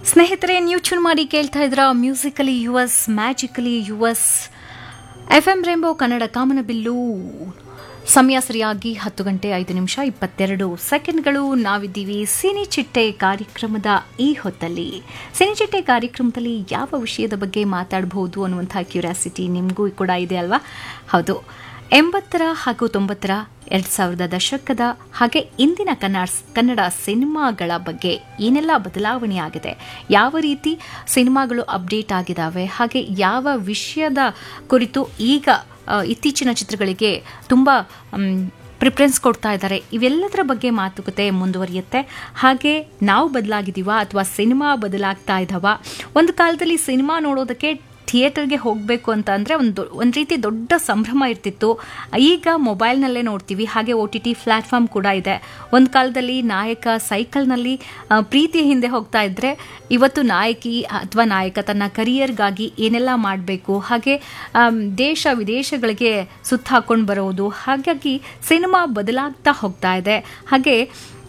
ಸ್ನೇಹಿತರೆ ನೀವು ಚೂನ್ ಮಾಡಿ ಕೇಳ್ತಾ ಇದ್ರ musically yours magically yours F M rainbow Kannada ಕಾಮನಬಿಲ್ಲು ಸಮಯ ಸರಿಯಾಗಿ ಹತ್ತು ಗಂಟೆ ಐದು ನಿಮಿಷ ಇಪ್ಪತ್ತೆರಡು ಸೆಕೆಂಡ್ಗಳು ನಾವಿದ್ದೀವಿ ಸಿನಿ ಚಿಟ್ಟೆ ಕಾರ್ಯಕ್ರಮದ ಈ ಹೊತ್ತಲ್ಲಿ ಸಿನಿ ಚಿಟ್ಟೆ ಕಾರ್ಯಕ್ರಮದಲ್ಲಿ ಯಾವ ವಿಷಯದ ಬಗ್ಗೆ ಮಾತಾಡಬಹುದು ಅನ್ನುವಂಥ ಕ್ಯೂರಿಯಾಸಿಟಿ ನಿಮಗೂ ಕೂಡ ಇದೆ ಅಲ್ವಾ ಹೌದು ಎಂಬತ್ತರ ಹಾಗೂ ತೊಂಬತ್ತರ ಎರಡು ಸಾವಿರದ ದಶಕದ ಹಾಗೆ ಇಂದಿನ ಕನ್ನಡ ಕನ್ನಡ ಸಿನಿಮಾಗಳ ಬಗ್ಗೆ ಏನೆಲ್ಲ ಬದಲಾವಣೆ ಆಗಿದೆ ಯಾವ ರೀತಿ ಸಿನಿಮಾಗಳು ಅಪ್ಡೇಟ್ ಆಗಿದ್ದಾವೆ ಹಾಗೆ ಯಾವ ವಿಷಯದ ಕುರಿತು ಈಗ ಆ, ಇತ್ತೀಚಿನ ಚಿತ್ರಗಳಿಗೆ ತುಂಬ ಪ್ರಿಫರೆನ್ಸ್ ಕೊಡ್ತಾ ಇದ್ದಾರೆ ಇವೆಲ್ಲದರ ಬಗ್ಗೆ ಮಾತುಕತೆ ಮುಂದುವರಿಯುತ್ತೆ ಹಾಗೆ ನಾವು ಬದಲಾಗಿದ್ದೀವಾ ಅಥವಾ ಸಿನಿಮಾ ಬದಲಾಗ್ತಾ ಇದ್ದಾವ ಒಂದು ಕಾಲದಲ್ಲಿ ಸಿನಿಮಾ ನೋಡೋದಕ್ಕೆ ಥಿಯೇಟರ್ಗೆ ಹೋಗಬೇಕು ಅಂತ ಅಂದರೆ ಒಂದು ಒಂದು ರೀತಿ ದೊಡ್ಡ ಸಂಭ್ರಮ ಇರ್ತಿತ್ತು ಈಗ ಮೊಬೈಲ್ನಲ್ಲೇ ನೋಡ್ತೀವಿ ಹಾಗೆ ಒ ಟಿ ಟಿ ಪ್ಲ್ಯಾಟ್ಫಾರ್ಮ್ ಕೂಡ ಇದೆ ಒಂದು ಕಾಲದಲ್ಲಿ ನಾಯಕ ಸೈಕಲ್ನಲ್ಲಿ ಆ, ಪ್ರೀತಿ ಹಿಂದೆ ಹೋಗ್ತಾ ಇದ್ದರೆ ಇವತ್ತು ನಾಯಕಿ ಅಥವಾ ನಾಯಕ ತನ್ನ ಕರಿಯರ್ಗಾಗಿ ಏನೆಲ್ಲ ಮಾಡಬೇಕು ಹಾಗೆ ಆಮ್, ದೇಶ ವಿದೇಶಗಳಿಗೆ ಸುತ್ತ ಹಾಕೊಂಡು ಬರೋದು ಹಾಗಾಗಿ ಸಿನಿಮಾ ಬದಲಾಗ್ತಾ ಹೋಗ್ತಾ ಇದೆ ಹಾಗೆ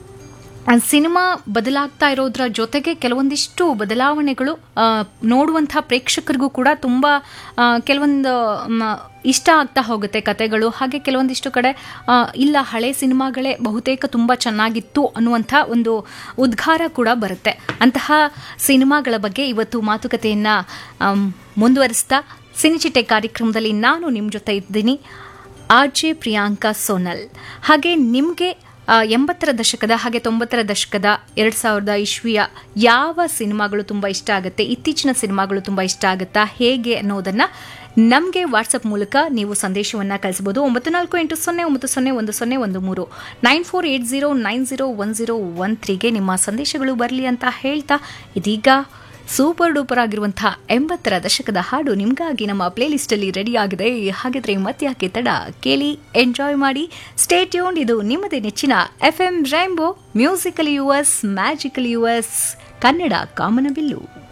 ಆ ಸಿನಿಮಾ ಬದಲಾಗ್ತಾ ಇರೋದ್ರ ಜೊತೆಗೆ ಕೆಲವೊಂದಿಷ್ಟು ಬದಲಾವಣೆಗಳು ಆ, ನೋಡುವಂಥ ಪ್ರೇಕ್ಷಕರಿಗೂ ಕೂಡ ತುಂಬ ಆ, ಕೆಲವೊಂದು ಮ, ಇಷ್ಟ ಆಗ್ತಾ ಹೋಗುತ್ತೆ ಕತೆಗಳು ಹಾಗೆ ಕೆಲವೊಂದಿಷ್ಟು ಕಡೆ ಆ, ಇಲ್ಲ ಹಳೆ ಸಿನಿಮಾಗಳೇ ಬಹುತೇಕ ತುಂಬ ಚೆನ್ನಾಗಿತ್ತು ಅನ್ನುವಂಥ ಒಂದು ಉದ್ಗಾರ ಕೂಡ ಬರುತ್ತೆ ಅಂತಹ ಸಿನಿಮಾಗಳ ಬಗ್ಗೆ ಇವತ್ತು ಮಾತುಕತೆಯನ್ನು ಮುಂದುವರಿಸ್ತಾ ಸಿನಿಚಿಟ್ಟೆ ಕಾರ್ಯಕ್ರಮದಲ್ಲಿ ನಾನು ನಿಮ್ಮ ಜೊತೆ ಇದ್ದೀನಿ ಆರ್ ಜೆ ಪ್ರಿಯಾಂಕಾ ಸೋನಲ್ ಹಾಗೆ ನಿಮಗೆ ಎಂಬತ್ತರ ದಶಕದ ಹಾಗೆ ತೊಂಬತ್ತರ ದಶಕದ ಎರಡು ಸಾವಿರದ ಇಸ್ವಿಯ ಯಾವ ಸಿನಿಮಾಗಳು ತುಂಬ ಇಷ್ಟ ಆಗುತ್ತೆ ಇತ್ತೀಚಿನ ಸಿನಿಮಾಗಳು ತುಂಬ ಇಷ್ಟ ಆಗುತ್ತಾ ಹೇಗೆ ಅನ್ನೋದನ್ನ ನಮಗೆ ವಾಟ್ಸಪ್ ಮೂಲಕ ನೀವು ಸಂದೇಶವನ್ನು ಕಳಿಸಬಹುದು ಒಂಬತ್ತು ನಾಲ್ಕು ಎಂಟು ಸೊನ್ನೆ ಒಂಬತ್ತು ಸೊನ್ನೆ ಒಂದು ಸೊನ್ನೆ ಒಂದು ಮೂರು nine four eight zero nine zero one zero one ತ್ರೀಗೆ ನಿಮ್ಮ ಸಂದೇಶಗಳು ಬರಲಿ ಅಂತ ಹೇಳ್ತಾ ಇದೀಗ ಸೂಪರ್ ಡೂಪರ್ ಆಗಿರುವಂತಹ ಎಂಬತ್ತರ ದಶಕದ ಹಾಡು ನಿಮಗಾಗಿ ನಮ್ಮ ಪ್ಲೇಲಿಸ್ಟ್ ಅಲ್ಲಿ ರೆಡಿ ಆಗಿದೆ ಹಾಗಿದ್ರೆ ಮತ್ತೆ ಯಾಕೆ ತಡ ಕೇಳಿ ಎಂಜಾಯ್ ಮಾಡಿ ಸ್ಟೇ ಟ್ಯೂನ್ ಇದು ನಿಮ್ಮದೇ ನೆಚ್ಚಿನ F M rainbow musical yours magical yours Kannada ಕಾಮನಬಿಲ್ಲು